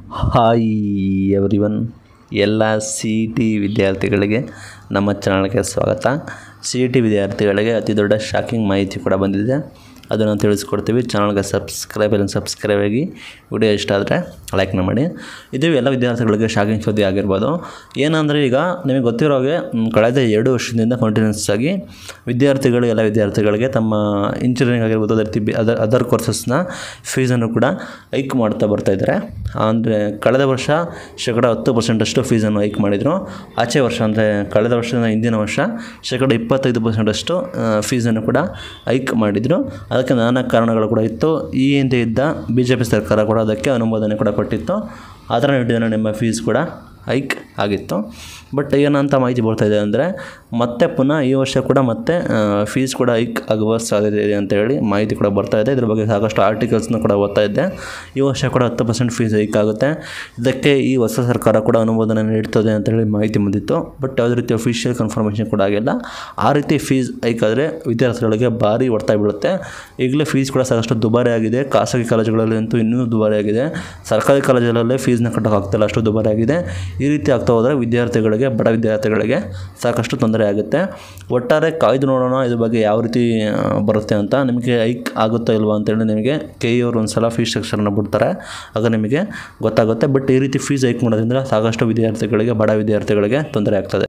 hi everyone ಎಲ್ಲ C E T ವಿದ್ಯಾರ್ಥಿಗಳಿಗೆ ನಮ್ಮ ಚಾನಲ್ಗೆ ಸ್ವಾಗತ ಸಿ ಇ ಟಿ ವಿದ್ಯಾರ್ಥಿಗಳಿಗೆ ಅತಿ ದೊಡ್ಡ ಶಾಕಿಂಗ್ ಮಾಹಿತಿ ಕೂಡ ಬಂದಿದೆ ಅದನ್ನು ತಿಳಿಸ್ಕೊಡ್ತೀವಿ ಚಾನಲ್ಗೆ ಸಬ್ಸ್ಕ್ರೈಬ್ ಇಲ್ಲ ಸಬ್ಸ್ಕ್ರೈಬ್ ಆಗಿ ವಿಡಿಯೋ ಇಷ್ಟ ಆದರೆ ಲೈಕ್ನ ಮಾಡಿ ಇದು ಎಲ್ಲ ವಿದ್ಯಾರ್ಥಿಗಳಿಗೆ ಶಾಕಿಂಗ್ ಸುದ್ದಿ ಆಗಿರ್ಬೋದು ಏನಂದರೆ ಈಗ ನಿಮಗೆ ಗೊತ್ತಿರೋ ಹಾಗೆ ಮ್, ಕಳೆದ ಎರಡು ವರ್ಷದಿಂದ ಕಂಟಿನ್ಯೂಸ್ ಆಗಿ ವಿದ್ಯಾರ್ಥಿಗಳು ಎಲ್ಲ ವಿದ್ಯಾರ್ಥಿಗಳಿಗೆ ತಮ್ಮ ಇಂಜಿನಿಯರಿಂಗ್ ಆಗಿರ್ಬೋದು ಅದೇ ರೀತಿ ಅದರ್ ಅದರ್ ಕೋರ್ಸಸ್ನ ಫೀಸನ್ನು ಕೂಡ ಹೈಕ್ ಮಾಡ್ತಾ ಬರ್ತಾ ಇದ್ದಾರೆ ಅಂದರೆ ಕಳೆದ ವರ್ಷ ಶೇಕಡ ಹತ್ತು ಪರ್ಸೆಂಟಷ್ಟು ಫೀಸನ್ನು ಹೈಕ್ ಮಾಡಿದರು ಆಚೆ ವರ್ಷ ಅಂದರೆ ಕಳೆದ ವರ್ಷದ ಹಿಂದಿನ ವರ್ಷ ಶೇಕಡ ಇಪ್ಪತ್ತೈದು ಪರ್ಸೆಂಟಷ್ಟು ಫೀಸನ್ನು ಕೂಡ ಹೈಕ್ ಮಾಡಿದರು ಅದಕ್ಕೆ ನಾನಾ ಕಾರಣಗಳು ಕೂಡ ಇತ್ತು ಈ ಹಿಂದೆ ಇದ್ದ ಬಿ ಜೆ ಪಿ ಸರ್ಕಾರ ಕೂಡ ಅದಕ್ಕೆ ಅನುಮೋದನೆ ಕೂಡ ಕೊಟ್ಟಿತ್ತು ಆ ಥರ ನಿಟ್ಟಿನಲ್ಲಿ ನಿಮ್ಮ ಫೀಸ್ ಕೂಡ ಹೈಕ್ ಆಗಿತ್ತು ಬಟ್ ಏನಂತ ಮಾಹಿತಿ ಬರ್ತಾ ಇದೆ ಅಂದರೆ ಮತ್ತೆ ಪುನಃ ಈ ವರ್ಷ ಕೂಡ ಮತ್ತೆ ಫೀಸ್ ಕೂಡ ಹೈಕ್ ಆಗುವ ಸಾಧ್ಯತೆ ಇದೆ ಅಂತ ಹೇಳಿ ಮಾಹಿತಿ ಕೂಡ ಬರ್ತಾ ಇದೆ ಇದ್ರ ಬಗ್ಗೆ ಸಾಕಷ್ಟು ಆರ್ಟಿಕಲ್ಸ್ನ ಕೂಡ ಓದ್ತಾ ಇದ್ದೆ ಈ ವರ್ಷ ಕೂಡ ಹತ್ತು ಪರ್ಸೆಂಟ್ ಫೀಸ್ ಹೈಕ್ ಆಗುತ್ತೆ ಇದಕ್ಕೆ ಈ ಹೊಸ ಸರ್ಕಾರ ಕೂಡ ಅನುಮೋದನೆ ನೀಡ್ತದೆ ಅಂತ ಹೇಳಿ ಮಾಹಿತಿ ಬಂದಿತ್ತು ಬಟ್ ಯಾವುದೇ ರೀತಿ ಅಫಿಷಿಯಲ್ ಕನ್ಫರ್ಮೇಷನ್ ಕೂಡ ಆಗಿಲ್ಲ ಆ ರೀತಿ ಫೀಸ್ ಹೈಕ್ ಆದರೆ ವಿದ್ಯಾರ್ಥಿಗಳಿಗೆ ಭಾರಿ ಹೊಡ್ತಾ ಬೀಳುತ್ತೆ ಈಗಲೇ ಫೀಸ್ ಕೂಡ ಸಾಕಷ್ಟು ದುಬಾರಿ ಆಗಿದೆ ಖಾಸಗಿ ಕಾಲೇಜುಗಳಲ್ಲಿ ಅಂತೂ ಇನ್ನೂ ದುಬಾರಿ ಆಗಿದೆ ಸರ್ಕಾರಿ ಕಾಲೇಜುಗಳಲ್ಲೇ ಫೀಸ್ನ ಕಟ್ಟೋಕ್ಕಾಗ್ತಿಲ್ಲ ಅಷ್ಟು ದುಬಾರಿ ಆಗಿದೆ ಈ ರೀತಿ ಆಗ್ತಾ ಹೋದರೆ ವಿದ್ಯಾರ್ಥಿಗಳಿಗೆ ಬಡ ವಿದ್ಯಾರ್ಥಿಗಳಿಗೆ ಸಾಕಷ್ಟು ತೊಂದರೆ ಆಗುತ್ತೆ ಒಟ್ಟಾರೆ ಕಾಯ್ದು ನೋಡೋಣ ಇದ್ರ ಬಗ್ಗೆ ಯಾವ ರೀತಿ ಆ, ಬರುತ್ತೆ ಅಂತ ನಿಮಗೆ ಹೈಕ್ ಆಗುತ್ತಾ ಇಲ್ವಾ ಅಂತೇಳಿ ನಿಮಗೆ ಕೆ ಇ ಅವರು ಒಂದು ಸಲ ಫೀಸ್ ಸ್ಟ್ರಕ್ಚರ್ನ ಬಿಡ್ತಾರೆ ಆಗ ನಿಮಗೆ ಗೊತ್ತಾಗುತ್ತೆ ಬಟ್ ಈ ರೀತಿ ಫೀಸ್ ಹೈಕ್ ಮಾಡೋದ್ರಿಂದ ಸಾಕಷ್ಟು ವಿದ್ಯಾರ್ಥಿಗಳಿಗೆ ಬಡ ವಿದ್ಯಾರ್ಥಿಗಳಿಗೆ ತೊಂದರೆ ಆಗ್ತದೆ